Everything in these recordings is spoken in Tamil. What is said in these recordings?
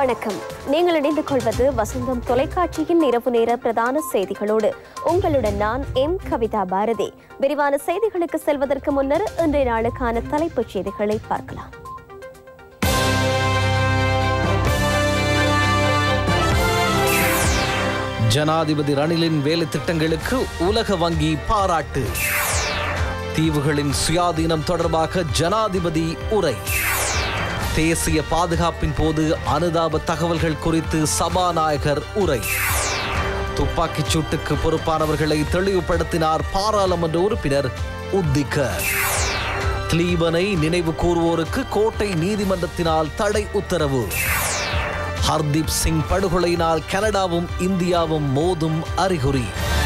வணக்கம் நீங்கள் இணைந்து கொள்வது வசந்தம் தொலைக்காட்சியின் இரவு நேர பிரதான செய்திகளோடு உங்களுடன் நான் எம் கவிதா பாரதி விரிவான செய்திகளுக்கு செல்வதற்கு முன்னர் இன்றைய நாளுக்கான தலைப்புச் செய்திகளை பார்க்கலாம் ஜனாதிபதி ரணிலின் வேலை திட்டங்களுக்கு உலக வங்கி பாராட்டு தீவுகளின் சுயாதீனம் தொடர்பாக ஜனாதிபதி உரை தேசிய பாதுகாப்பின் போது அனுதாப தகவல்கள் குறித்து சபாநாயகர் உரை துப்பாக்கிச் சூட்டுக்கு பொறுப்பானவர்களை தெளிவுபடுத்தினார் பாராளுமன்ற உறுப்பினர் உத்திகர் கிளீபனை நினைவு கூறுவோருக்கு கோட்டை நீதிமன்றத்தினால் தடை உத்தரவு ஹர்தீப் சிங் படுகொலையினால் கனடாவும் இந்தியாவும் மோதும் அறிகுறி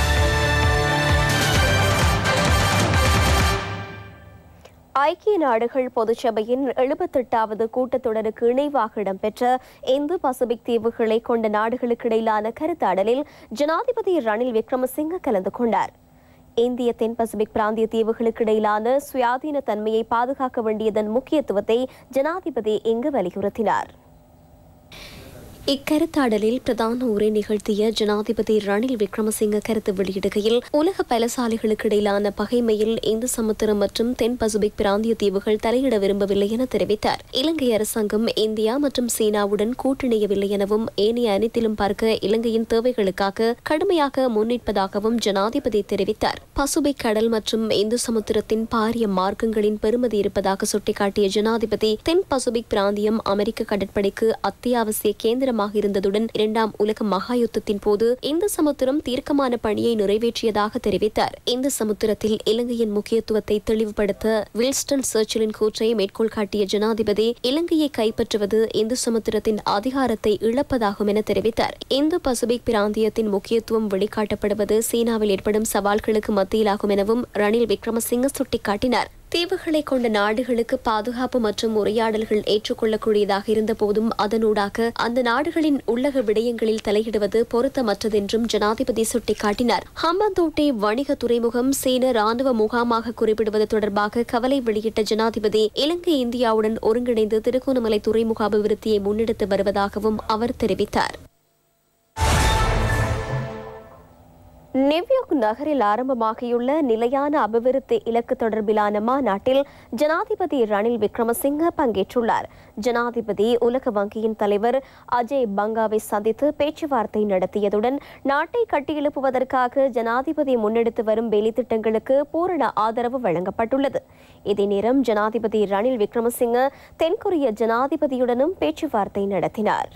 ஐக்கிய நாடுகள் பொதுச்சபையின் எழுபத்தெட்டாவது கூட்டத்தொடருக்கு இணைவாக இடம்பெற்ற இந்து பசிபிக் தீவுகளை கொண்ட நாடுகளுக்கிடையிலான கருத்தாடலில் ஜனாதிபதி ரணில் விக்ரமசிங்க கலந்து கொண்டார் இந்திய தென் பசிபிக் பிராந்திய தீவுகளுக்கு இடையிலான சுயாதீன தன்மையை பாதுகாக்க வேண்டியதன் முக்கியத்துவத்தை ஜனாதிபதி இங்கு வலியுறுத்தினார் இக்கருத்தாடலில் பிரதான உரை நிகழ்த்திய ஜனாதிபதி ரணில் விக்ரமசிங்க கருத்து வெளியிடுகையில் உலக பலசாலிகளுக்கு இடையிலான பகைமையில் இந்து சமுத்திரம் மற்றும் தென் பசிபிக் பிராந்திய தீவுகள் தலையிட விரும்பவில்லை என தெரிவித்தார் இலங்கை அரசாங்கம் இந்தியா மற்றும் சீனாவுடன் கூட்டிணையவில்லை எனவும் ஏனைய அனைத்திலும் பார்க்க இலங்கையின் தேவைகளுக்காக கடுமையாக முன்னிற்பதாகவும் ஜனாதிபதி தெரிவித்தார் பசுபிக் கடல் மற்றும் இந்து சமுத்திரத்தின் பாரிய மார்க்கங்களின் பெருமதி இருப்பதாக சுட்டிக்காட்டிய ஜனாதிபதி தென் பசிபிக் பிராந்தியம் அமெரிக்க கடற்படைக்கு அத்தியாவசிய கேந்திரமாக இருந்ததுடன் இரண்டாம் உலக மகாயுத்தத்தின் போது இந்த சமுத்திரம் தீர்க்கமான பணியை நிறைவேற்றியதாக தெரிவித்தார் இந்த சமுத்திரத்தில் இலங்கையின் முக்கியத்துவத்தை தெளிவுபடுத்த வில்ஸ்டன் சர்ச்சிலின் கூற்றை மேற்கோள் காட்டிய ஜனாதிபதி இலங்கையை கைப்பற்றுவது இந்து சமுத்திரத்தின் அதிகாரத்தை இழப்பதாகும் என தெரிவித்தார் இந்து பசிபிக் பிராந்தியத்தின் முக்கியத்துவம் வெளிக்காட்டப்படுவது சீனாவில் ஏற்படும் சவால்களுக்கு மத்தியிலாகும் எனவும் ரணில் விக்ரமசிங்க சுட்டிக்காட்டினார் தீவுகளை கொண்ட நாடுகளுக்கு பாதுகாப்பு மற்றும் உரையாடல்கள் ஏற்றுக்கொள்ளக்கூடியதாக இருந்தபோதும் அதனூடாக அந்த நாடுகளின் உள்ளக விடயங்களில் தலையிடுவது பொருத்தமற்றதென்றும் ஜனாதிபதி சுட்டிக்காட்டினார் ஹம்பந்தோட்டை வணிக துறைமுகம் சீன ராணுவ முகாமாக குறிப்பிடுவது தொடர்பாக கவலை வெளியிட்ட ஜனாதிபதி இலங்கை இந்தியாவுடன் ஒருங்கிணைந்து திருகோணமலை துறைமுக அபிவிருத்தியை முன்னெடுத்து வருவதாகவும் அவர் தெரிவித்தார் நியூயார்க் நகரில் ஆரம்பமாகியுள்ள நிலையான அபிவிருத்தி இலக்கு தொடர்பிலான மாநாட்டில் ஜனாதிபதி ரணில் விக்ரமசிங்க பங்கேற்றுள்ளார் ஜனாதிபதி உலக வங்கியின் தலைவர் அஜய் பங்காவை சந்தித்து பேச்சுவார்த்தை நடத்தியதுடன் நாட்டை கட்டியெழுப்புவதற்காக ஜனாதிபதி முன்னெடுத்து வரும் வேலைத்திட்டங்களுக்கு பூரண ஆதரவு வழங்கப்பட்டுள்ளது இதே நேரம் ஜனாதிபதி ரணில் விக்ரமசிங்க தென்கொரிய ஜனாதிபதியுடனும் பேச்சுவார்த்தை நடத்தினார்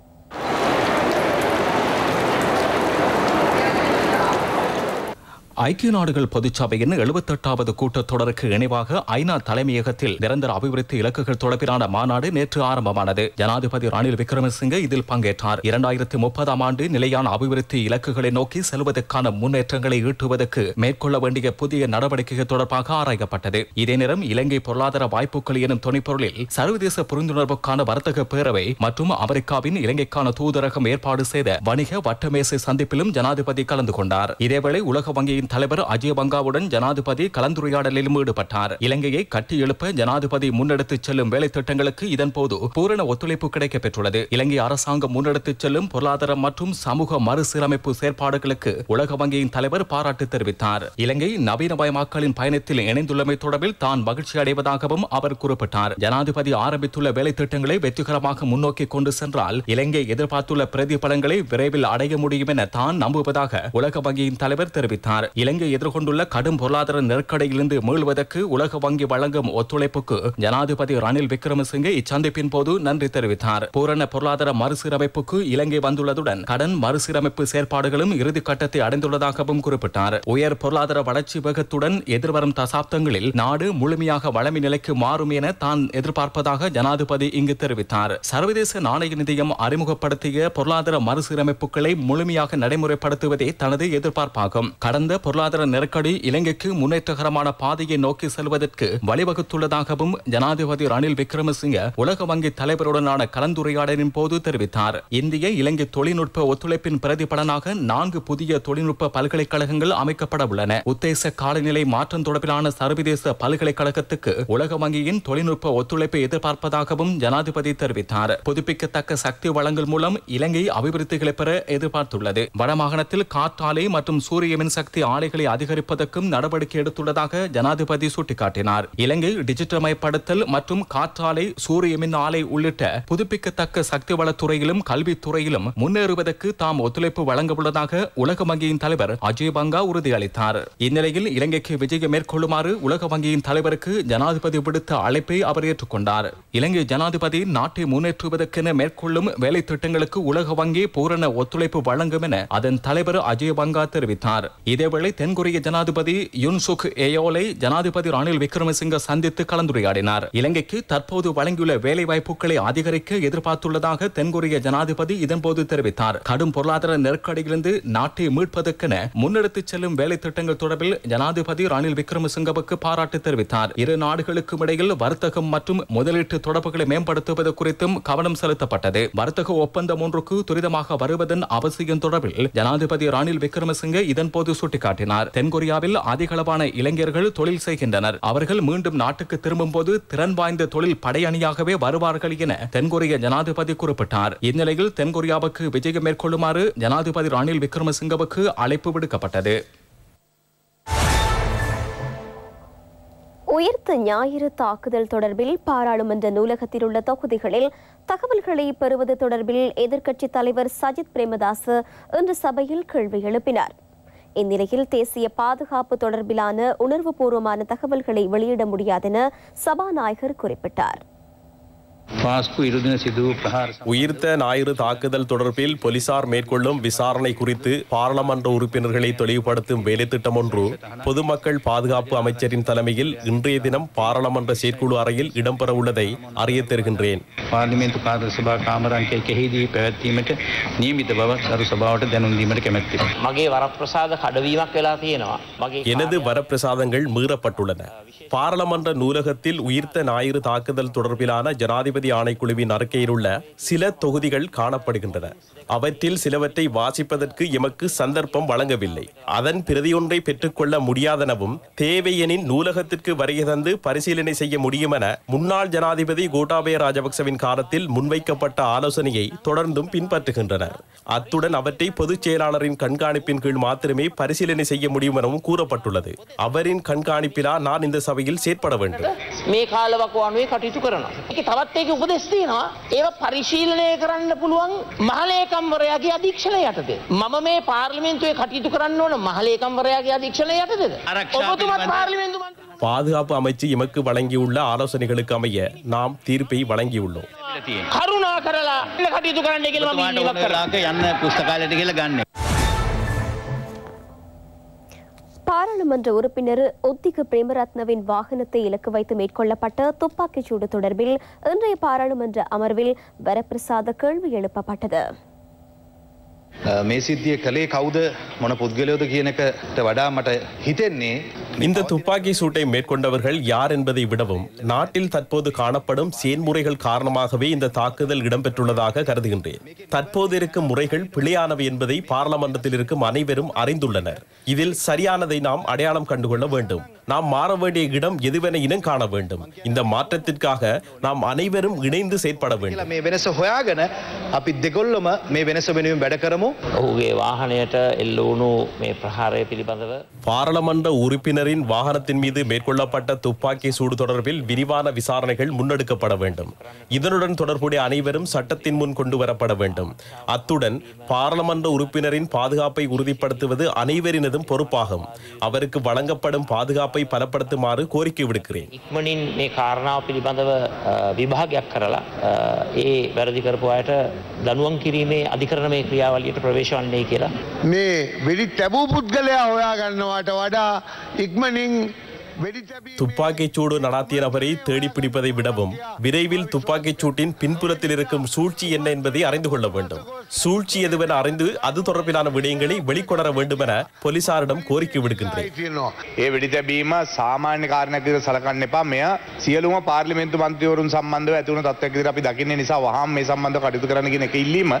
ஐக்கிய நாடுகள் பொதுச்சபையின் எழுபத்தெட்டாவது கூட்டத்தொடருக்கு இணைவாக ஐநா தலைமையகத்தில் நிரந்தர அபிவிருத்தி இலக்குகள் தொடர்பிலான மாநாடு நேற்று ஆரம்பமானது ஜனாதிபதி ரணில் விக்ரமசிங்கே இதில் பங்கேற்றார் இரண்டாயிரத்தி முப்பதாம் ஆண்டு நிலையான அபிவிருத்தி இலக்குகளை நோக்கி செல்வதற்கான முன்னேற்றங்களை ஈட்டுவதற்கு மேற்கொள்ள வேண்டிய புதிய நடவடிக்கைகள் தொடர்பாக ஆராயப்பட்டது இதே நேரம் இலங்கை பொருளாதார வாய்ப்புகள் எனும் துணைப்பொருளில் சர்வதேச புரிந்துணர்வுக்கான வர்த்தக பேரவை மற்றும் அமெரிக்காவின் இலங்கைக்கான தூதரகம் ஏற்பாடு செய்த வணிக வட்டமேசை சந்திப்பிலும் ஜனாதிபதி கலந்து கொண்டார் இதேவேளை உலக வங்கியின் தலைவர் அஜய் பங்காவுடன் ஜனாதிபதி கலந்துரையாடலிலும் ஈடுபட்டார் இலங்கையை கட்டியெழுப்ப ஜனாதிபதி முன்னெடுத்துச் செல்லும் வேலை திட்டங்களுக்கு இதன்போது பூரண ஒத்துழைப்பு கிடைக்கப் பெற்றுள்ளது இலங்கை அரசாங்கம் முன்னெடுத்துச் செல்லும் பொருளாதார மற்றும் சமூக மறுசீரமைப்பு செயற்பாடுகளுக்கு உலக வங்கியின் தலைவர் பாராட்டு தெரிவித்தார் இலங்கை நவீனமயமாக்கலின் பயணத்தில் இணைந்துள்ளமை தொடர்பில் தான் மகிழ்ச்சி அடைவதாகவும் அவர் குறிப்பிட்டார் ஜனாதிபதி ஆரம்பித்துள்ள வேலை திட்டங்களை வெற்றிகரமாக முன்னோக்கி கொண்டு சென்றால் இலங்கை எதிர்பார்த்துள்ள பிரதிபலங்களை விரைவில் அடைய முடியும் என தான் நம்புவதாக உலக வங்கியின் தலைவர் தெரிவித்தார் இலங்கை எதிர்கொண்டுள்ள கடும் பொருளாதார நெருக்கடியிலிருந்து மீள்வதற்கு உலக வங்கி வழங்கும் ஒத்துழைப்புக்கு ஜனாதிபதி ரணில் விக்ரமசிங்கே இச்சந்திப்பின் போது நன்றி தெரிவித்தார் பூரண பொருளாதார மறுசீரமைப்புக்கு இலங்கை வந்துள்ளதுடன் கடன் மறுசீரமைப்பு செயற்பாடுகளும் இறுதி கட்டத்தை அடைந்துள்ளதாகவும் குறிப்பிட்டார் உயர் பொருளாதார வளர்ச்சி வேகத்துடன் எதிர்வரும் தசாப்தங்களில் நாடு முழுமையாக வளமை நிலைக்கு மாறும் என தான் எதிர்பார்ப்பதாக ஜனாதிபதி இங்கு தெரிவித்தார் சர்வதேச நாணய நிதியம் அறிமுகப்படுத்திய பொருளாதார மறுசீரமைப்புகளை முழுமையாக நடைமுறைப்படுத்துவதே தனது எதிர்பார்ப்பாகும் கடந்த பொருளாதார நெருக்கடி இலங்கைக்கு முன்னேற்றகரமான பாதையை நோக்கி செல்வதற்கு வழிவகுத்துள்ளதாகவும் ஜனாதிபதி ரணில் விக்ரமசிங்க உலக வங்கி தலைவருடனான கலந்துரையாடலின் போது தெரிவித்தார் இந்திய இலங்கை தொழில்நுட்ப ஒத்துழைப்பின் பிரதிபலனாக நான்கு புதிய தொழில்நுட்ப பல்கலைக்கழகங்கள் அமைக்கப்பட உள்ளன உத்தேச காலநிலை மாற்றம் தொடர்பிலான சர்வதேச பல்கலைக்கழகத்துக்கு உலக வங்கியின் தொழில்நுட்ப ஒத்துழைப்பை எதிர்பார்ப்பதாகவும் ஜனாதிபதி தெரிவித்தார் புதுப்பிக்கத்தக்க சக்தி வளங்கள் மூலம் இலங்கை அபிவிருத்திகளை பெற எதிர்பார்த்துள்ளது வடமாகாணத்தில் காற்றாலை மற்றும் சூரிய மின்சக்தி ஆலைகளை அதிகரிப்பதற்கும் நடவடிக்கை எடுத்துள்ளதாக ஜனாதிபதி சுட்டிக்காட்டினார் இலங்கை டிஜிட்டல்மயப்படுத்தல் மற்றும் காற்றாலை சூரிய மின் ஆலை உள்ளிட்ட புதுப்பிக்கத்தக்க சக்தி வளத்துறையிலும் கல்வித்துறையிலும் முன்னேறுவதற்கு தாம் ஒத்துழைப்பு வழங்க உள்ளதாக உலக வங்கியின் தலைவர் அஜய் பங்கா உறுதியளித்தார் இந்நிலையில் இலங்கைக்கு விஜயம் மேற்கொள்ளுமாறு உலக வங்கியின் தலைவருக்கு ஜனாதிபதி விடுத்த அழைப்பை அவர் ஏற்றுக்கொண்டார் இலங்கை ஜனாதிபதி நாட்டை முன்னேற்றுவதற்கென மேற்கொள்ளும் வேலை திட்டங்களுக்கு உலக வங்கி பூரண ஒத்துழைப்பு வழங்கும் என அதன் தலைவர் அஜய் பங்கா தெரிவித்தார் இதேவேளை தென்கொரிய ஜனாதிபதி யுன்சுக் ஏயோலை ஜனாதிபதி ரணில் விக்ரமசிங்க சந்தித்து கலந்துரையாடினார் இலங்கைக்கு தற்போது வழங்கியுள்ள வேலை வாய்ப்புகளை அதிகரிக்க எதிர்பார்த்துள்ளதாக தென்கொரிய ஜனாதிபதி இதன்போது தெரிவித்தார் கடும் பொருளாதார நெருக்கடியிலிருந்து நாட்டை மீட்பதற்கென முன்னெடுத்துச் செல்லும் வேலை திட்டங்கள் தொடர்பில் ஜனாதிபதி ரணில் விக்ரமசிங்கவுக்கு பாராட்டு தெரிவித்தார் இரு நாடுகளுக்கும் இடையில் வர்த்தகம் மற்றும் முதலீட்டு தொடர்புகளை மேம்படுத்துவது குறித்தும் கவனம் செலுத்தப்பட்டது வர்த்தக ஒப்பந்தம் ஒன்றுக்கு துரிதமாக வருவதன் அவசியம் தொடர்பில் ஜனாதிபதி ரணில் விக்ரமசிங்க இதன்போது சுட்டிக்காட்டினார் தென்கொரியாவில் அதிகளவான இளைஞர்கள் தொழில் செய்கின்றனர் அவர்கள் மீண்டும் நாட்டுக்கு திரும்பும்போது திறன் வாய்ந்த தொழில் படையணியாகவே வருவார்கள் என தென்கொரிய ஜனாதிபதி குறிப்பிட்டார் இந்நிலையில் தென்கொரியாவுக்கு விஜயம் மேற்கொள்ளுமாறு ஜனாதிபதி ரணில் விக்ரமசிங்கவுக்கு அழைப்பு விடுக்கப்பட்டது உயிர்த்த ஞாயிறு தாக்குதல் தொடர்பில் பாராளுமன்ற நூலகத்தில் உள்ள தொகுதிகளில் தகவல்களை பெறுவது தொடர்பில் எதிர்க்கட்சித் தலைவர் சஜித் பிரேமதாஸ் இன்று சபையில் கேள்வி எழுப்பினார் இந்நிலையில் தேசிய பாதுகாப்பு தொடர்பிலான உணர்வுபூர்வமான தகவல்களை வெளியிட முடியாதென சபாநாயகர் குறிப்பிட்டார் පාස්කු ඉරුදින සිදුව ප්‍රහාර உயிர்த்த ஞாயிறு தாக்குதல் தொடர்பில் போலீசார் மேற்கொள்ளும் விசாரணை குறித்து பாராளுமன்ற உறுப்பினர்களை தெளிவுபடுத்தும் வேலைத்திட்டம் ஒன்று பொதுமக்கள் பாதுகாப்பு அமைச்சரின் தலைமையில் இன்றைய தினம் பாராளுமன்ற செயற்குழு அறையில் இடம்பெறவுள்ளதை அறியத் தருகின்றேன் පාර්ලිමේන්තු කාර්ය සභා කාමරංකය කෙහිදී පැවැත්වීමට නියමිත බව සරු සභාවට දැනුම් දීමට කැමැත්ති. මගේ වරප්‍රසාද කඩවීමක් වෙලා තියෙනවා. මගේ எனது வரப்பிரசாதங்கள் மீறப்பட்டுள்ளன பாராளுமன்ற நூலகத்தில் உயிர்த்த ஞாயிறு தாக்குதல் தொடர்பிலான ஜனாதிபதி ஆணைக்குழுவின் அறிக்கையில் உள்ள சில தொகுதிகள் காணப்படுகின்றன அவற்றில் சிலவற்றை வாசிப்பதற்கு எமக்கு சந்தர்ப்பம் வழங்கவில்லை அதன் பிரதியொன்றை பெற்றுக்கொள்ள முடியாதெனவும் தேவையெனின் நூலகத்திற்கு வருகை தந்து பரிசீலனை செய்ய முடியும் என முன்னாள் ஜனாதிபதி கோட்டாபய ராஜபக்சவின் காலத்தில் முன்வைக்கப்பட்ட ஆலோசனையை தொடர்ந்தும் பின்பற்றுகின்றனர் அத்துடன் அவற்றை பொதுச் செயலாளரின் கண்காணிப்பின் கீழ் மாத்திரமே பரிசீலனை செய்ய முடியும் எனவும் கூறப்பட்டுள்ளது அவரின் கண்காணிப்பிலா நான் இந்த சபையில் செயற்பட வேண்டும் මේ කාලවක අනුවේ කටයුතු කරනවා. ඒක තවත් ඒක උපදෙස් තියෙනවා. ඒව පරිශීලනය කරන්න පුළුවන් මහලේකම්වරයාගේ අධීක්ෂණය යටතේ. මම මේ පාර්ලිමේන්තුවේ කටයුතු කරන්න ඕන මහලේකම්වරයාගේ අධීක්ෂණය යටතේද? ආරක්ෂා ඔබතුමත් පිළිබඳ- පාර්ලිමේන්තු මන්ත්‍රී பாதுகாப்பு அமைச்சு எமக்கு வழங்கியுள்ள ஆலோசனைகளுக்கு அமைய நாம் தீர்ப்பை வழங்கியுள்ளோம் කරුණා කරලා ඉන්න කටයුතු කරන්න කියලා මම ඉල්ලීමක් කරනවා. ලාක යන්න පුස්තකාලට කියල ගන්න. பாராளுமன்ற உறுப்பினர் ஒத்திக பிரேமரத்னவின் வாகனத்தை இலக்கு வைத்து மேற்கொள்ளப்பட்ட துப்பாக்கிச் சூடு தொடர்பில் இன்றைய பாராளுமன்ற அமர்வில் வரப்பிரசாத கேள்வி எழுப்பப்பட்டது මේ සිද්ධිය කළේ කවුද මොන පුද්ගලයෝද කියන එකට වඩා මට හිතෙන්නේ இந்த துப்பாக்கி சூட்டை மேற்கொண்டவர்கள் யார் என்பதை விடவும் நாட்டில் தற்போது காணப்படும் செயன்முறைகள் காரணமாகவே இந்த தாக்குதல் இடம்பெற்றுள்ளதாக கருதுகின்றேன் தற்போது இருக்கும் முறைகள் பிழையானவை என்பதை பாராளுமன்றத்தில் இருக்கும் அனைவரும் அறிந்துள்ளனர் இதில் சரியானதை நாம் அடையாளம் கண்டுகொள்ள வேண்டும் நாம் மாற வேண்டிய இடம் எதுவென இனம் காண வேண்டும் இந்த மாற்றத்திற்காக நாம் அனைவரும் இணைந்து செயற்பட வேண்டும் කියලා මේ වෙනස හොයාගෙන අපි දෙගොල්ලම මේ වෙනස වෙනුවෙන් වැඩ කරමු ඔහුගේ වාහනයට එල්ල වුණු මේ ප්‍රහාරය පිළිබඳව பாராளுமன்ற உறுப்பினரின் வாகனத்தின் மீது மேற்கொள்ளப்பட்ட துப்பாக்கி சூடு தொடர்பில் விரிவான விசாரணைகள் முன்னெடுக்கப்பட வேண்டும் இதனுடன் தொடர்புடைய அனைவரும் சட்டத்தின் முன் கொண்டு வரப்பட வேண்டும் அத்துடன் பாராளுமன்ற உறுப்பினரின் பாதுகாப்பை உறுதிப்படுத்துவது அனைவரினதும் பொறுப்பாகும் அவருக்கு வழங்கப்படும் பாதுகாப்பை பலப்படுத்துமாறு கோரிக்கை விடுக்கிறேன் ඉක්මනින් මේ කාරණාව පිළිබඳව අ, විභාගයක් කරලා අ, ඒ වැරදි කරපු අයට දනුවම් කිරීමේ අධිකරණමය ක්‍රියාවලියට ප්‍රවේශ වන්නේ කියලා මේ වෙඩි තැබූ පුද්ගලයා හොයා ගන්නවාට වඩා ඉක්මනින් துப்பாக்கிச் சூடு நடாத்திய நபரை தேடி பிடிப்பதை விடவும் விரைவில் துப்பாக்கிச் சூட்டின் பின்புறத்தில் இருக்கும் சூழ்ச்சி என்ன என்பதை அறிந்து கொள்ள வேண்டும் சூழ்ச்சி எதுவென அறிந்து அது தொடர்பிலான விடயங்களை வெளிக்கொணர வேண்டும் என போலீசாரிடம் கோரிக்கை விடுக்கின்றேன் ඒ වෙඩි තැබීම සාමාන්‍ය කාරණයක් විදිහට සලකන්න එපා. මෙය සියලුම පාර්ලිමේන්තු මන්ත්‍රීවරුන් සම්බන්ධව ඇති වුණු තත්ත්වයක් විදිහට අපි දකින්නේ නිසා වහාම මේ සම්බන්ධව කටයුතු කරන්න කියන එක ඉල්ලීම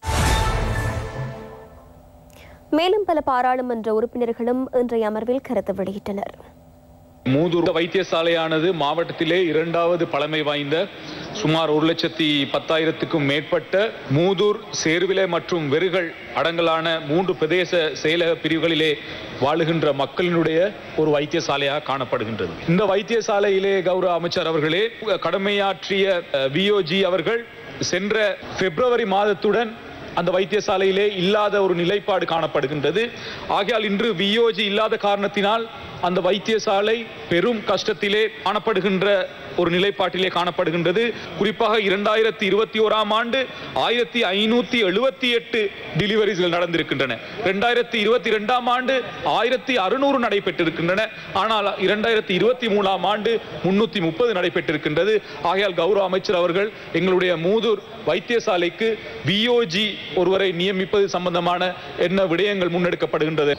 மேலும் பல பாராளுமன்ற உறுப்பினர்களும் இன்றைய அமர்வில் கருத்து வெளியிட்டனர் மூதூர் வைத்தியசாலையானது மாவட்டத்திலே இரண்டாவது பழமை வாய்ந்த சுமார் ஒரு லட்சத்தி பத்தாயிரத்துக்கும் மேற்பட்ட மூதூர் சேர்விலை மற்றும் வெறுகள் அடங்கலான மூன்று பிரதேச செயலக பிரிவுகளிலே வாழுகின்ற மக்களினுடைய ஒரு வைத்தியசாலையாக காணப்படுகின்றது இந்த வைத்தியசாலையிலே கௌரவ அமைச்சர் அவர்களே கடமையாற்றிய விஓஜி அவர்கள் சென்ற பிப்ரவரி மாதத்துடன் அந்த வைத்தியசாலையிலே இல்லாத ஒரு நிலைப்பாடு காணப்படுகின்றது ஆகையால் இன்று விஓஜி இல்லாத காரணத்தினால் அந்த வைத்தியசாலை பெரும் கஷ்டத்திலே காணப்படுகின்ற ஒரு நிலைப்பாட்டிலே காணப்படுகின்றது குறிப்பாக இரண்டாயிரத்தி இருபத்தி ஓராம் ஆண்டு ஆயிரத்தி ஐநூத்தி எழுபத்தி எட்டு டெலிவரிஸ்கள் நடந்திருக்கின்றன இரண்டாயிரத்தி இருபத்தி ரெண்டாம் ஆண்டு ஆயிரத்தி அறுநூறு நடைபெற்றிருக்கின்றன ஆனால் இரண்டாயிரத்தி இருபத்தி மூணாம் ஆண்டு முன்னூத்தி முப்பது நடைபெற்றிருக்கின்றது ஆகையால் கௌரவ அமைச்சர் அவர்கள் எங்களுடைய மூதூர் வைத்தியசாலைக்கு விஓஜி ஒருவரை நியமிப்பது சம்பந்தமான என்ன விடயங்கள் முன்னெடுக்கப்படுகின்றது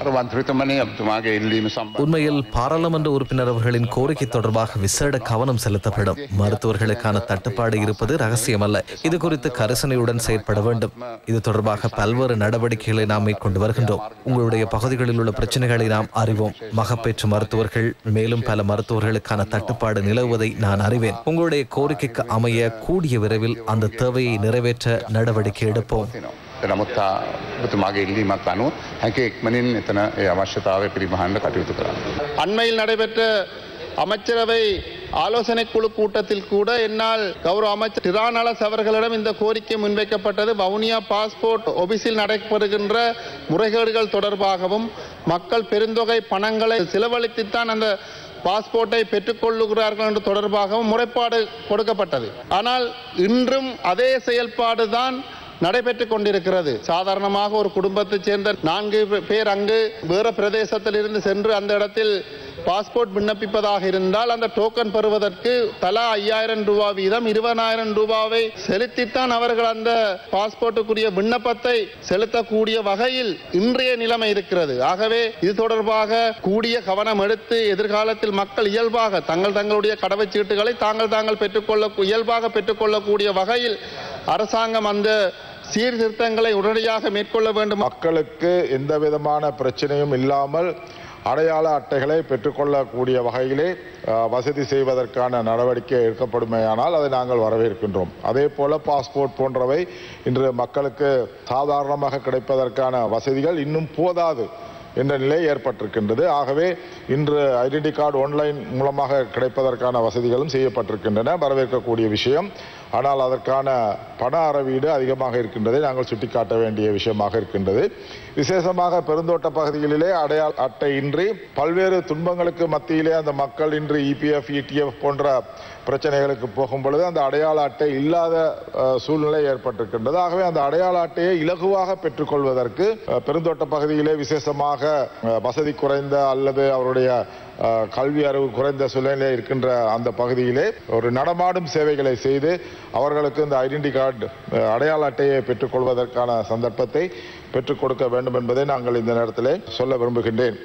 உண்மையில் பாராளுமன்ற உறுப்பினர் அவர்களின் கோரிக்கை தொடர்பாக விசேட கவனம் செலுத்தப்படும் மருத்துவர்களுக்கான தட்டுப்பாடு இருப்பது ரகசியமல்ல இது குறித்து கரிசனையுடன் செயற்பட வேண்டும் இது தொடர்பாக பல்வேறு நடவடிக்கைகளை நாம் மேற்கொண்டு வருகின்றோம் உங்களுடைய பகுதிகளில் உள்ள பிரச்சனைகளை நாம் அறிவோம் மகப்பேற்று மருத்துவர்கள் மேலும் பல மருத்துவர்களுக்கான தட்டுப்பாடு நிலவுவதை நான் அறிவேன் உங்களுடைய கோரிக்கைக்கு அமைய கூடிய விரைவில் அந்த தேவையை நிறைவேற்ற நடவடிக்கை எடுப்போம் නමුත් ඔබතුමාගේ ඉල්ලීමත් අනුව හැකි ඉක්මනින් එතන ඒ අවශ්‍යතාවය පිරිමහන්න කටයුතු කරන්න. அண்மையில் நடைபெற்ற அமைச்சரவை ஆலோசனை குழு கூட்டத்தில் கூட என்னால் கௌரவ அமைச்சர் டிரானலஸ் அவர்களிடம் இந்த கோரிக்கை முன்வைக்கப்பட்டது வவுனியா பாஸ்போர்ட் ஆபீஸில் நடைபெறுகின்ற முறைகேடுகள் தொடர்பாகவும் மக்கள் பெருந்தொகை பணங்களை செலவழித்துத்தான் அந்த பாஸ்போர்ட்டை பெற்றுக்கொள்ளுகிறார்கள் என்று தொடர்பாகவும் முறைப்பாடு கொடுக்கப்பட்டது ஆனால் இன்றும் அதே செயல்பாடு தான் நடைபெற்றுக் கொண்டிருக்கிறது சாதாரணமாக ஒரு குடும்பத்தைச் சேர்ந்த நான்கு பேர் அங்கு வேறு பிரதேசத்தில் இருந்து சென்று அந்த இடத்தில் பாஸ்போர்ட் விண்ணப்பிப்பதாக இருந்தால் அந்த டோக்கன் பெறுவதற்கு தலா ஐயாயிரம் ரூபாய் வீதம் இருபதாயிரம் ரூபாவை செலுத்தித்தான் அவர்கள் அந்த பாஸ்போர்ட்டுக்குரிய விண்ணப்பத்தை செலுத்தக்கூடிய வகையில் இன்றைய நிலைமை இருக்கிறது ஆகவே இது தொடர்பாக கூடிய கவனம் எடுத்து எதிர்காலத்தில் மக்கள் இயல்பாக தங்கள் தங்களுடைய கடவுச்சீட்டுகளை தாங்கள் தாங்கள் பெற்றுக்கொள்ள இயல்பாக பெற்றுக்கொள்ளக்கூடிய வகையில் அரசாங்கம் அந்த சீர்திருத்தங்களை உடனடியாக மேற்கொள்ள வேண்டும் மக்களுக்கு எந்த விதமான பிரச்சனையும் இல்லாமல் அடையாள அட்டைகளை பெற்றுக்கொள்ளக்கூடிய வகையிலே வசதி செய்வதற்கான நடவடிக்கை எடுக்கப்படுமேயானால் அதை நாங்கள் வரவேற்கின்றோம் அதே போல பாஸ்போர்ட் போன்றவை இன்று மக்களுக்கு சாதாரணமாக கிடைப்பதற்கான வசதிகள் இன்னும் போதாது என்ற நிலை ஏற்பட்டிருக்கின்றது ஆகவே இன்று ஐடென்டி கார்டு ஆன்லைன் மூலமாக கிடைப்பதற்கான வசதிகளும் செய்யப்பட்டிருக்கின்றன வரவேற்கக்கூடிய விஷயம் ஆனால் அதற்கான பண அறவீடு அதிகமாக இருக்கின்றதை நாங்கள் சுட்டிக்காட்ட வேண்டிய விஷயமாக இருக்கின்றது விசேஷமாக பெருந்தோட்ட பகுதிகளிலே அடையாள அட்டை இன்றி பல்வேறு துன்பங்களுக்கு மத்தியிலே அந்த மக்கள் இன்று இபிஎஃப் இடிஎஃப் போன்ற பிரச்சனைகளுக்கு போகும் பொழுது அந்த அடையாள அட்டை இல்லாத சூழ்நிலை ஏற்பட்டிருக்கின்றது ஆகவே அந்த அடையாள அட்டையை இலகுவாக பெற்றுக்கொள்வதற்கு பெருந்தோட்ட பகுதியிலே விசேஷமாக வசதி குறைந்த அல்லது அவருடைய கல்வி அறிவு குறைந்த சூழ்நிலை இருக்கின்ற அந்த பகுதியிலே ஒரு நடமாடும் சேவைகளை செய்து அவர்களுக்கு இந்த ஐடென்டி கார்டு அடையாள அட்டையை பெற்றுக்கொள்வதற்கான சந்தர்ப்பத்தை பெற்றுக் கொடுக்க வேண்டும் என்பதை நாங்கள் இந்த நேரத்திலே சொல்ல விரும்புகின்றேன்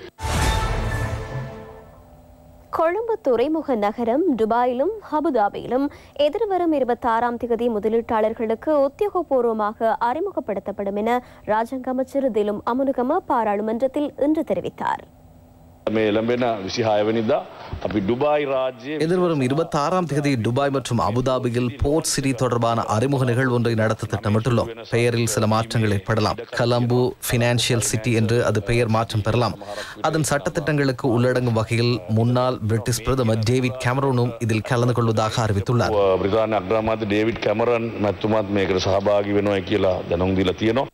கொழும்பு துறைமுக நகரம் துபாயிலும் அபுதாபியிலும் எதிர்வரும் இருபத்தாறாம் தேதி முதலீட்டாளர்களுக்கு உத்தியோகபூர்வமாக அறிமுகப்படுத்தப்படும் என ராஜாங்க அமைச்சர் திலும் அமுனுகம பாராளுமன்றத்தில் இன்று தெரிவித்தார் මේ එළඹෙන විසිහායවනිදා අපි டுபாய் ராஜ்ய எதிர்வரும் இருபத்தி ஆறாம் தேதி துபாய் மற்றும் அபுதாபியில் போர்ட் சிட்டி தொடர்பான அறிமுக நிகழ்வு ஒன்றை நடத்த திட்டமிட்டுள்ளோம் பெயரில் சில மாற்றங்கள் ஏற்படலாம் கலம்பு பினான்சியல் சிட்டி என்று அது பெயர் மாற்றம் பெறலாம் அதன் சட்டத்திட்டங்களுக்கு உள்ளடங்கும் வகையில் முன்னாள் பிரிட்டிஷ் பிரதமர் டேவிட் கேமரோனும் இதில் கலந்து கொள்வதாக அறிவித்துள்ளார் බ්‍රතාාන අග්‍රාමාත ඩේවිඩ් කැමරන් මැත්තුමත් මේකට සහභාගි වෙනවා කියලා දැනුම් දීලා තියෙනවා.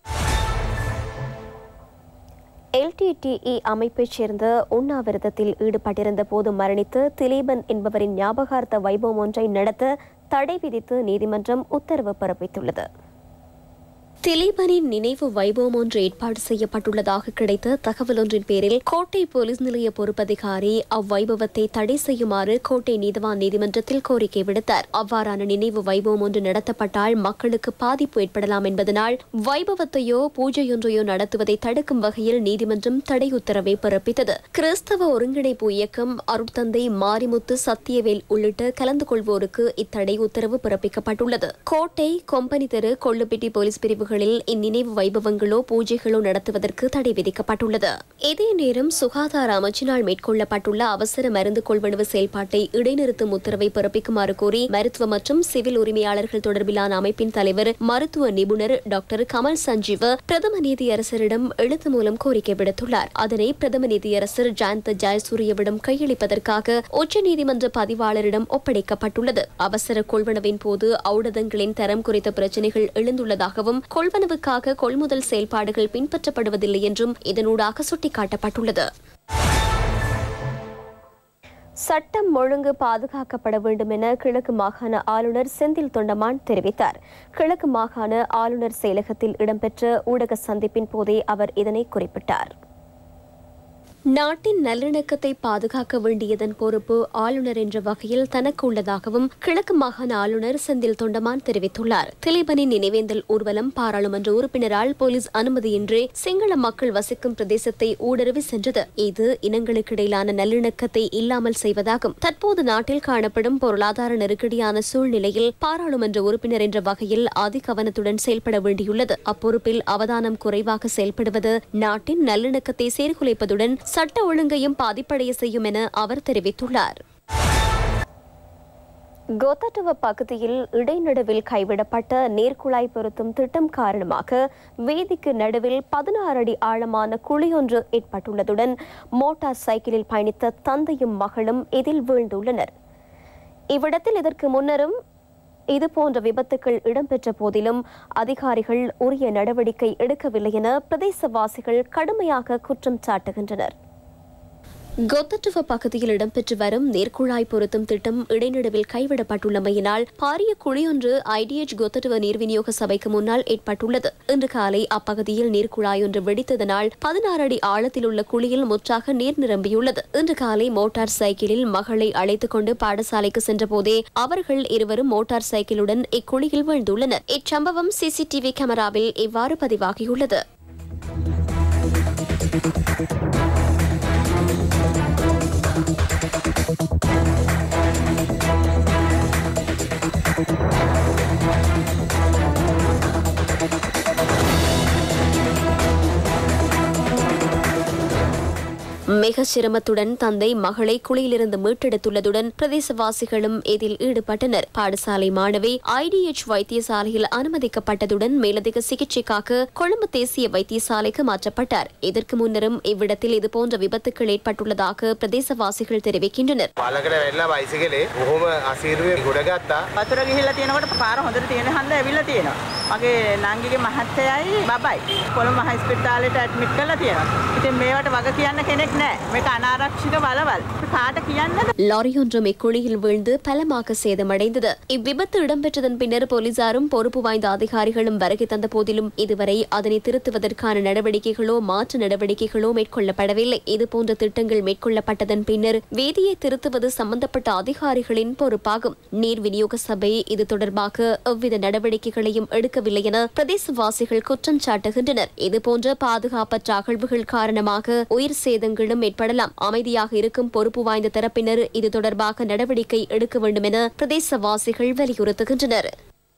எல்டிடிஇ அமைப்பைச் சேர்ந்த உண்ணாவிரதத்தில் ஈடுபட்டிருந்த போது மரணித்த திலீபன் என்பவரின் ஞாபகார்த்த வைபவம் ஒன்றை நடத்த தடை விதித்து நீதிமன்றம் உத்தரவு பிறப்பித்துள்ளது திலீபனின் நினைவு வைபவம் ஒன்று ஏற்பாடு செய்யப்பட்டுள்ளதாக கிடைத்த தகவல் ஒன்றின் பேரில் கோட்டை போலீஸ் நிலைய பொறுப்பதிகாரி அவ்வைபவத்தை தடை செய்யுமாறு கோட்டை நீதவான் நீதிமன்றத்தில் கோரிக்கை விடுத்தார் அவ்வாறான நினைவு வைபவம் ஒன்று நடத்தப்பட்டால் மக்களுக்கு பாதிப்பு ஏற்படலாம் என்பதனால் வைபவத்தையோ பூஜையொன்றையோ நடத்துவதை தடுக்கும் வகையில் நீதிமன்றம் தடை உத்தரவை பிறப்பித்தது கிறிஸ்தவ ஒருங்கிணைப்பு இயக்கம் அருட்தந்தை மாரிமுத்து சத்தியவேல் உள்ளிட்ட கலந்து கொள்வோருக்கு இத்தடை உத்தரவு பிறப்பிக்கப்பட்டுள்ளது கோட்டை கொம்பனி தெரு கொள்ளுப்பிட்டி போலீஸ் பிரிவுகளில் இந்நினைவு வைபவங்களோ பூஜைகளோ நடத்துவதற்கு தடை விதிக்கப்பட்டுள்ளது இதே நேரம் சுகாதார அமைச்சினால் மேற்கொள்ளப்பட்டுள்ள அவசர மருந்து கொள்வனவு செயல்பாட்டை இடைநிறுத்தும் உத்தரவை பிறப்பிக்குமாறு கோரி மருத்துவ மற்றும் சிவில் உரிமையாளர்கள் தொடர்பிலான அமைப்பின் தலைவர் மருத்துவ நிபுணர் டாக்டர் கமல் சஞ்சீவ பிரதம நீதியரசரிடம் எழுத்து மூலம் கோரிக்கை விடுத்துள்ளார் அதனை பிரதம நீதியரசர் ஜயந்த ஜெயசூரியவிடம் கையளிப்பதற்காக உச்சநீதிமன்ற பதிவாளரிடம் ஒப்படைக்கப்பட்டுள்ளது அவசர கொள்வனவின் போது ஔடதங்களின் தரம் குறித்த பிரச்சினைகள் எழுந்துள்ளதாகவும் கொள்வனவுக்காக கொள்முதல் செயல்பாடுகள் பின்பற்றப்படுவதில்லை என்றும் இதனூடாக சுட்டிக்காட்டப்பட்டுள்ளது சட்டம் ஒழுங்கு பாதுகாக்கப்பட வேண்டும் என கிழக்கு மாகாண ஆளுநர் செந்தில் தொண்டமான் தெரிவித்தார் கிழக்கு மாகாண ஆளுநர் செயலகத்தில் இடம்பெற்ற ஊடக சந்திப்பின் போதே அவர் இதனை குறிப்பிட்டார் நாட்டின் நல்லிணக்கத்தை பாதுகாக்க வேண்டியதன் பொறுப்பு ஆளுநர் என்ற வகையில் தனக்கு உள்ளதாகவும் கிழக்கு மாகாண ஆளுநர் செந்தில் தொண்டமான் தெரிவித்துள்ளார் திலீபனின் நினைவேந்தல் ஊர்வலம் பாராளுமன்ற உறுப்பினரால் போலீஸ் அனுமதியின்றி சிங்கள மக்கள் வசிக்கும் பிரதேசத்தை ஊடுருவி சென்றது இது இனங்களுக்கிடையிலான நல்லிணக்கத்தை இல்லாமல் செய்வதாகும் தற்போது நாட்டில் காணப்படும் பொருளாதார நெருக்கடியான சூழ்நிலையில் பாராளுமன்ற உறுப்பினர் என்ற வகையில் அதிகவனத்துடன் செயல்பட வேண்டியுள்ளது அப்பொறுப்பில் அவதானம் குறைவாக செயல்படுவது நாட்டின் நல்லிணக்கத்தை சீர்குலைப்பதுடன் சட்ட ஒழுங்கையும் பாதிப்படைய செய்யும் என அவர் தெரிவித்துள்ளார் கோத்தட்டுவ பகுதியில் இடைநடுவில் கைவிடப்பட்ட நீர்க்குழாய் பொருத்தும் திட்டம் காரணமாக வீதிக்கு நடுவில் பதினாறு அடி ஆழமான குழியொன்று ஏற்பட்டுள்ளதுடன் மோட்டார் சைக்கிளில் பயணித்த தந்தையும் மகளும் இதில் வீழ்ந்துள்ளனர் இவ்விடத்தில் இதற்கு முன்னரும் இதுபோன்ற விபத்துக்கள் இடம்பெற்ற போதிலும் அதிகாரிகள் உரிய நடவடிக்கை எடுக்கவில்லை என பிரதேசவாசிகள் கடுமையாக குற்றம் சாட்டுகின்றனர் கொத்தட்டுவ பகுதியில் இடம்பெற்று வரும் நீர்க்குழாய் பொருத்தும் திட்டம் இடைநடுவில் கைவிடப்பட்டுள்ளமையினால் பாரிய குழியொன்று ஐடிஎச் கொத்தட்டுவ நீர் விநியோக சபைக்கு முன்னால் ஏற்பட்டுள்ளது இன்று காலை அப்பகுதியில் நீர்க்குழாய் ஒன்று வெடித்ததனால் பதினாறு அடி ஆழத்தில் உள்ள குழியில் முற்றாக நீர் நிரம்பியுள்ளது இன்று காலை மோட்டார் சைக்கிளில் மகளை அழைத்துக் கொண்டு பாடசாலைக்கு சென்றபோதே அவர்கள் இருவரும் மோட்டார் சைக்கிளுடன் இக்குழியில் வீழ்ந்துள்ளனர் இச்சம்பவம் சிசிடிவி கேமராவில் இவ்வாறு பதிவாகியுள்ளது மிக சிரமத்துடன் தந்தை மகளை குழியிலிருந்து மீட்டெடுத்துள்ளதுடன் பிரதேசவாசிகளும் இதில் ஈடுபட்டனர் பாடசாலை மாணவி ஐடிஎச் வைத்தியசாலையில் அனுமதிக்கப்பட்டதுடன் மேலதிக சிகிச்சைக்காக கொழும்பு தேசிய வைத்தியசாலைக்கு மாற்றப்பட்டார் இதற்கு முன்னரும் இவ்விடத்தில் இதுபோன்ற விபத்துக்கள் ஏற்பட்டுள்ளதாக பிரதேசவாசிகள் தெரிவிக்கின்றனர் පලකට වෙල්ලා බයිසිකලේ බොහොම අසීරුවේ ගොඩගත්තා වතුර ගිහිල්ලා තියෙනකොට පාර හොඳට තියෙන හන්ද ඇවිල්ලා තියෙනවා. මගේ නංගිගේ මහත්තයයි බබයි කොළඹ හයිස්පිටාලෙට ඇඩ්මිට් කරලා තියෙනවා. ඉතින් මේවට වග කියන්න කෙනෙක් නැහැ. මේක අනාරක්ෂිත බලවල්. කාට කියන්නද? லாரி ஒன்றும் இக்குழியில் வீழ்ந்து பலமாக சேதமடைந்தது இவ்விபத்து இடம்பெற்றதன் பின்னர் போலீசாரும் பொறுப்பு வாய்ந்த அதிகாரிகளும் வருகை தந்த போதிலும் இதுவரை அதனை திருத்துவதற்கான நடவடிக்கைகளோ மாற்று நடவடிக்கைகளோ மேற்கொள்ளப்படவில்லை இதுபோன்ற திட்டங்கள் மேற்கொள்ளப்பட்டதன் பின்னர் வீதியை திருத்துவது சம்பந்தப்பட்ட அதிகாரிகளின் பொறுப்பாகும் நீர் விநியோக சபை இது தொடர்பாக எவ்வித நடவடிக்கைகளையும் எடுக்கவில்லை என பிரதேசவாசிகள் குற்றம் சாட்டுகின்றனர் இதுபோன்ற பாதுகாப்பற்ற அகழ்வுகள் காரணமாக உயிர் சேதங்களும் ஏற்படலாம் அமைதியாக இருக்கும் பொறுப்பு வாய்ந்த தரப்பினர் இது தொடர்பாக நடவடிக்கை எடுக்க வேண்டும் என பிரதேசவாசிகள் வலியுறுத்துகின்றனர்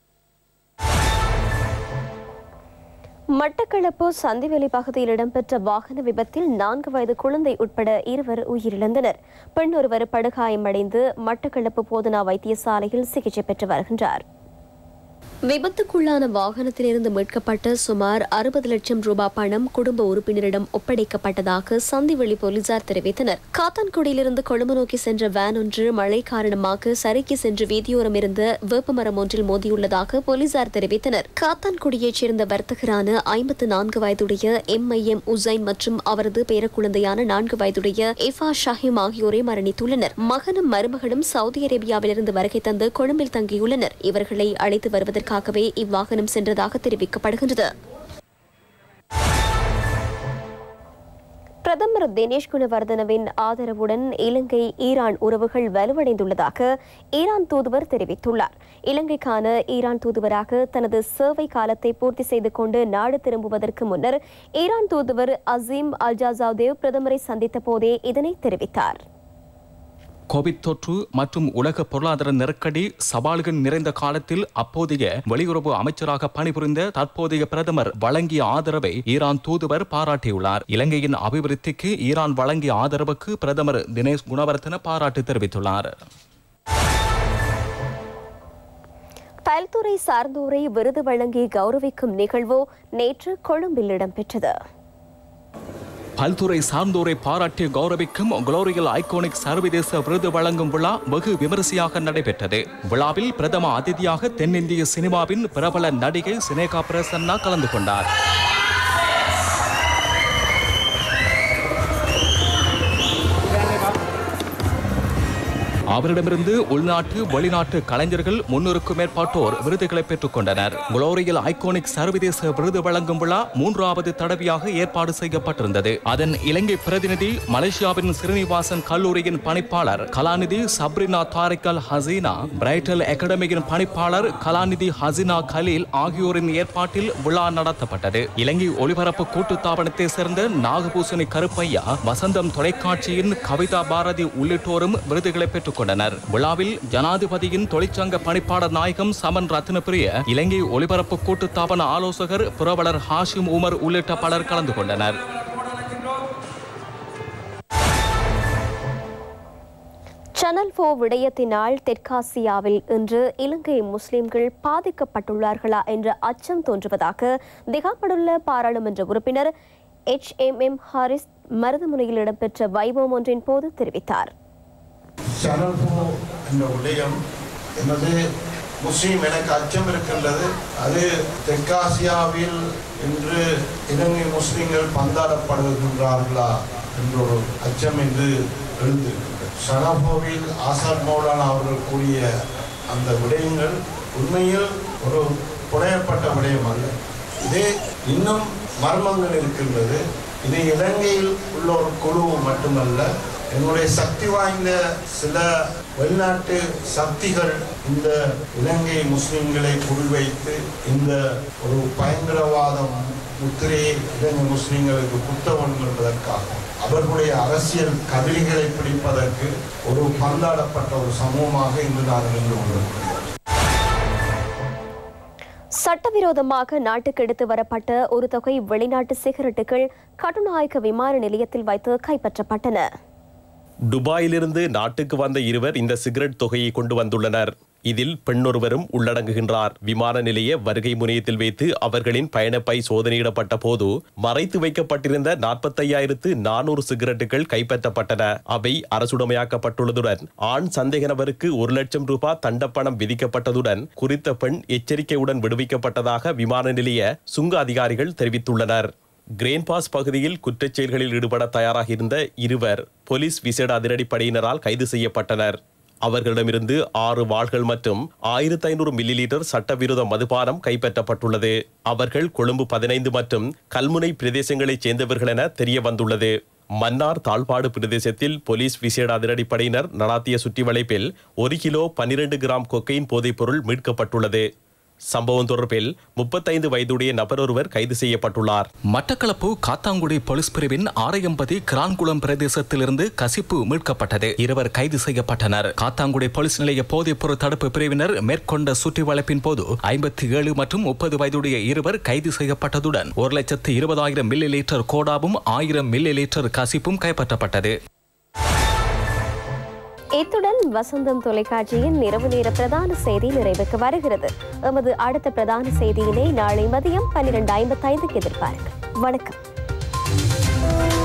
மட்டக்களப்பு சந்திவெளி பகுதியில் இடம்பெற்ற வாகன விபத்தில் நான்கு வயது குழந்தை உட்பட இருவர் உயிரிழந்தனர் பெண் ஒருவர் படுகாயமடைந்து மட்டக்களப்பு போதனா வைத்தியசாலையில் சிகிச்சை பெற்று வருகின்றார் விபத்துக்குள்ளான வாகனத்திலிருந்து மீட்கப்பட்ட சுமார் அறுபது லட்சம் ரூபாய் பணம் குடும்ப உறுப்பினரிடம் ஒப்படைக்கப்பட்டதாக சந்திவெளி போலீசார் தெரிவித்தனர் காத்தான்குடியிலிருந்து கொழும்பு நோக்கி சென்ற வேன் ஒன்று மழை காரணமாக சறுக்கி சென்று வீதியோரம் இருந்த வேப்பமரம் ஒன்றில் மோதியுள்ளதாக போலீசார் தெரிவித்தனர் காத்தான்குடியைச் சேர்ந்த வர்த்தகரான ஐம்பத்து நான்கு வயதுடைய எம் ஐ எம் உசைன் மற்றும் அவரது பேரக்குழந்தையான நான்கு வயதுடைய இஃபா ஷஹீம் ஆகியோரை மரணித்துள்ளனர் மகனும் மருமகனும் சவுதி அரேபியாவிலிருந்து வருகை தந்து கொழும்பில் தங்கியுள்ளனர் இவர்களை அழைத்து வருவதற்காக நோக்கத்திற்காகவே இவ்வாகனம் சென்றதாக தெரிவிக்கப்படுகின்றது பிரதமர் தினேஷ் குணவர்தனவின் ஆதரவுடன் இலங்கை ஈரான் உறவுகள் வலுவடைந்துள்ளதாக ஈரான் தூதுவர் தெரிவித்துள்ளார் இலங்கைக்கான ஈரான் தூதுவராக தனது சேவை காலத்தை பூர்த்தி செய்து கொண்டு நாடு திரும்புவதற்கு முன்னர் ஈரான் தூதுவர் அசீம் அல்ஜாசாதேவ் பிரதமரை சந்தித்த போதே இதனை தெரிவித்தார் கோவிட் தொற்று மற்றும் உலக பொருளாதார நெருக்கடி சவால்கள் நிறைந்த காலத்தில் அப்போதைய வெளியுறவு அமைச்சராக பணிபுரிந்த தற்போதைய பிரதமர் வழங்கிய ஆதரவை ஈரான் தூதுவர் பாராட்டியுள்ளார் இலங்கையின் அபிவிருத்திக்கு ஈரான் வழங்கிய ஆதரவுக்கு பிரதமர் தினேஷ் குணவர்தன பாராட்டு தெரிவித்துள்ளார் பல்துறை சார்ந்தோரை விருது வழங்கி கௌரவிக்கும் நிகழ்வு நேற்று கொழும்பில் இடம்பெற்றது பல்துறை சார்ந்தோரை பாராட்டி கௌரவிக்கும் குளோரியல் ஐகோனிக் சர்வதேச விருது வழங்கும் விழா வெகு விமரிசையாக நடைபெற்றது விழாவில் பிரதம அதிதியாக தென்னிந்திய சினிமாவின் பிரபல நடிகை சினேகா பிரசன்னா கலந்து கொண்டார் அவரிடமிருந்து உள்நாட்டு வெளிநாட்டு கலைஞர்கள் முன்னூறுக்கும் மேற்பட்டோர் விருதுகளை பெற்றுக் கொண்டனர் குளோரியல் ஐகோனிக் சர்வதேச விருது வழங்கும் விழா மூன்றாவது தடவையாக ஏற்பாடு செய்யப்பட்டிருந்தது அதன் இலங்கை பிரதிநிதி மலேசியாவின் ஸ்ரீனிவாசன் கல்லூரியின் பணிப்பாளர் கலாநிதி சப்ரினா தாரிகல் ஹசீனா பிரைட்டல் அகாடமியின் பணிப்பாளர் கலாநிதி ஹசீனா கலீல் ஆகியோரின் ஏற்பாட்டில் விழா நடத்தப்பட்டது இலங்கை ஒலிபரப்பு கூட்டுத்தாபனத்தை சேர்ந்த நாகபூசணி கருப்பையா வசந்தம் தொலைக்காட்சியின் கவிதா பாரதி உள்ளிட்டோரும் விருதுகளை பெற்றுக் கொண்டனர் விழாவில் ஜனாதிபதியின் தொழிற்சங்க பணிப்பாளர் நாயகம் சமன் ரத்னபிரிய இலங்கை ஒலிபரப்பு கூட்டுத்தாபன ஆலோசகர் புரவலர் ஹாஷிம் உமர் உள்ளிட்ட பலர் கலந்து கொண்டனர் சேனல் போ விடயத்தினால் தெற்காசியாவில் இன்று இலங்கை முஸ்லிம்கள் பாதிக்கப்பட்டுள்ளார்களா என்ற அச்சம் தோன்றுவதாக திகாப்படுள்ள பாராளுமன்ற உறுப்பினர் எச் எம் எம் ஹாரிஸ் மருதமுனையில் இடம்பெற்ற வைபவம் ஒன்றின் போது தெரிவித்தார் சனல்போ என்ற விடயம் எனது முஸ்லீம் எனக்கு அச்சம் இருக்கின்றது அது தெற்காசியாவில் இன்று இலங்கை முஸ்லிம்கள் பந்தாடப்படுகின்றார்களா என்ற ஒரு அச்சம் என்று எழுந்திருக்கின்றது சனபோவில் ஆசாத் மௌலானா அவர்கள் கூறிய அந்த விடயங்கள் உண்மையில் ஒரு புனையப்பட்ட விடயம் அல்ல இதே இன்னும் மர்மங்கள் இருக்கின்றது இது இலங்கையில் உள்ள ஒரு குழு மட்டுமல்ல என்னுடைய சக்தி வாய்ந்த சில வெளிநாட்டு சக்திகள் இந்த இலங்கை முஸ்லிம்களை குறிவைத்து இந்த ஒரு பயங்கரவாதம் முத்திரையை இலங்கை முஸ்லிம்களுக்கு குத்தவன் என்பதற்காக அவர்களுடைய அரசியல் கதிரிகளை பிடிப்பதற்கு ஒரு பந்தாடப்பட்ட ஒரு சமூகமாக இன்று நான் நின்று கொண்டிருக்கிறேன் சட்டவிரோதமாக நாட்டுக்கு எடுத்து வரப்பட்ட ஒரு தொகை வெளிநாட்டு சிகரெட்டுகள் கட்டுநாயக்க விமான நிலையத்தில் வைத்து கைப்பற்றப்பட்டன துபாயிலிருந்து நாட்டுக்கு வந்த இருவர் இந்த சிகரெட் தொகையை கொண்டு வந்துள்ளனர் இதில் பெண்ணொருவரும் உள்ளடங்குகின்றார் விமான நிலைய வருகை முனையத்தில் வைத்து அவர்களின் பயணப்பை சோதனையிடப்பட்ட போது மறைத்து வைக்கப்பட்டிருந்த நாற்பத்தையாயிரத்து நானூறு சிகரெட்டுகள் கைப்பற்றப்பட்டன அவை அரசுடைமையாக்கப்பட்டுள்ளதுடன் ஆண் சந்தேக நபருக்கு ஒரு லட்சம் ரூபாய் தண்டப்பணம் விதிக்கப்பட்டதுடன் குறித்த பெண் எச்சரிக்கையுடன் விடுவிக்கப்பட்டதாக விமான நிலைய சுங்க அதிகாரிகள் தெரிவித்துள்ளனர் கிரேன் பாஸ் பகுதியில் குற்றச் செயல்களில் ஈடுபட தயாராக இருந்த இருவர் போலீஸ் விசேட அதிரடிப்படையினரால் கைது செய்யப்பட்டனர் அவர்களிடமிருந்து ஆறு வாள்கள் மற்றும் ஆயிரத்தி ஐநூறு மில்லி லிட்டர் சட்டவிரோத மதுபானம் கைப்பற்றப்பட்டுள்ளது அவர்கள் கொழும்பு பதினைந்து மற்றும் கல்முனை பிரதேசங்களைச் சேர்ந்தவர்கள் என தெரிய வந்துள்ளது மன்னார் தாழ்பாடு பிரதேசத்தில் போலீஸ் விசேட அதிரடிப்படையினர் நடாத்திய சுற்றி வளைப்பில் ஒரு கிலோ பன்னிரண்டு கிராம் கொக்கையின் போதைப்பொருள் மீட்கப்பட்டுள்ளது சம்பவம் தொடர்பில் முப்பத்தைந்து வயதுடைய நபர் ஒருவர் கைது செய்யப்பட்டுள்ளார் மட்டக்களப்பு காத்தாங்குடி போலீஸ் பிரிவின் ஆரையம்பதி கிரான்குளம் பிரதேசத்திலிருந்து கசிப்பு மீட்கப்பட்டது இருவர் கைது செய்யப்பட்டனர் காத்தாங்குடி போலீஸ் நிலைய போதைப்பொருள் தடுப்பு பிரிவினர் மேற்கொண்ட சுற்றி வளைப்பின் போது ஐம்பத்தி ஏழு மற்றும் முப்பது வயதுடைய இருவர் கைது செய்யப்பட்டதுடன் ஒரு லட்சத்து இருபதாயிரம் மில்லி லிட்டர் கோடாவும் ஆயிரம் மில்லி லிட்டர் கசிப்பும் கைப்பற்றப்பட்டது இத்துடன் வசந்தம் தொலைக்காட்சியின் இரவு நேர பிரதான செய்தி நிறைவுக்கு வருகிறது எமது அடுத்த பிரதான செய்தியினை நாளை மதியம் பன்னிரண்டு ஐம்பத்தைந்துக்கு எதிர்பார்க்க வணக்கம்